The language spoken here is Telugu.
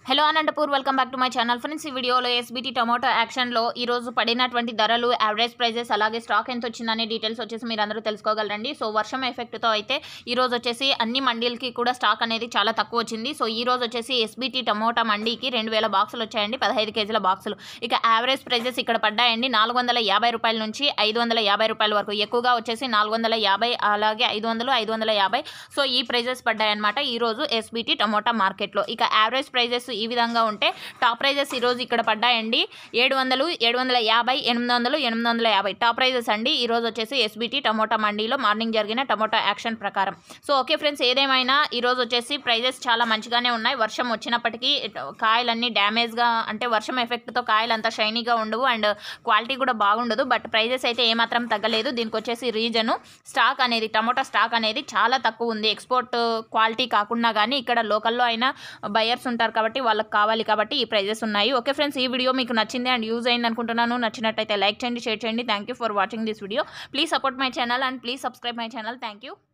hello Anantapur welcome back to my channel friends ఈ వీడియోలో ఎస్బిటి టొమాటో యాక్షన్లో ఈ రోజు పడినటువంటి ధరలు యావరేజ్ ప్రైజెస్ అలాగే స్టాక్ ఎంత వచ్చిందనే డీటెయిల్స్ వచ్చేసి మీరు అందరూ తెలుసుకోగలరండి సో వర్షం ఎఫెక్ట్తో అయితే ఈ రోజు వచ్చేసి అన్ని మండీలకి కూడా స్టాక్ అనేది చాలా తక్కువ వచ్చింది సో ఈ రోజు వచ్చేసి ఎస్బిటి టమోటా మండీకి రెండు వేల బాక్సులు వచ్చాయండి పదహైదు కేజీల బాక్సులు ఇక యావరేజ్ ప్రైజెస్ ఇక్కడ పడ్డాయండి నాలుగు వందల యాభై రూపాయల నుంచి ఐదు వందల యాభై రూపాయల వరకు ఎక్కువగా వచ్చేసి నాలుగు వందల యాభై అలాగే ఐదు వందలు ఐదు వందల యాభై సో ఈ ప్రైజెస్ పడ్డాయన్నమాట ఈ రోజు ఎస్బిటి టమోటా మార్కెట్లో ఇక యావరేజ్ ప్రైజెస్ ఈ విధంగా ఉంటే టాప్ ప్రైజెస్ ఈరోజు ఇక్కడ పడ్డాయండి ఏడు వందలు ఏడు వందల యాభై ఎనిమిది వందలు ఎనిమిది వందల యాభై టాప్ ప్రైజెస్ అండి ఈ రోజు వచ్చేసి ఎస్బిటి టమోటా మండీలో మార్నింగ్ జరిగిన టమోటా యాక్షన్ ప్రకారం సో ఓకే ఫ్రెండ్స్ ఏదేమైనా ఈ రోజు వచ్చేసి ప్రైజెస్ చాలా మంచిగానే ఉన్నాయి వర్షం వచ్చినప్పటికీ కాయలన్నీ డ్యామేజ్గా అంటే వర్షం ఎఫెక్ట్తో కాయలు అంతా షైనీగా ఉండవు అండ్ క్వాలిటీ కూడా బాగుండదు బట్ ప్రైజెస్ అయితే ఏమాత్రం తగ్గలేదు దీనికి వచ్చేసి రీజను స్టాక్ అనేది టమోటా స్టాక్ అనేది చాలా తక్కువ ఉంది ఎక్స్పోర్ట్ క్వాలిటీ కాకుండా కానీ ఇక్కడ లోకల్లో అయినా బయర్స్ ఉంటారు కాబట్టి వాళ్ళకి కావాలి కాబట్టి ఈ ప్రైజెస్ ఉన్నాయి ఓకే ఫ్రెండ్స్ ఈ వీడియో మీకు నచ్చింది అండ్ యూజ్ అయింది అనుకుంటున్నాను నచ్చినట్టయితే లైక్ చేయండి షేర్ చేయండి thank you for watching this video please support my channel and please subscribe my channel thank you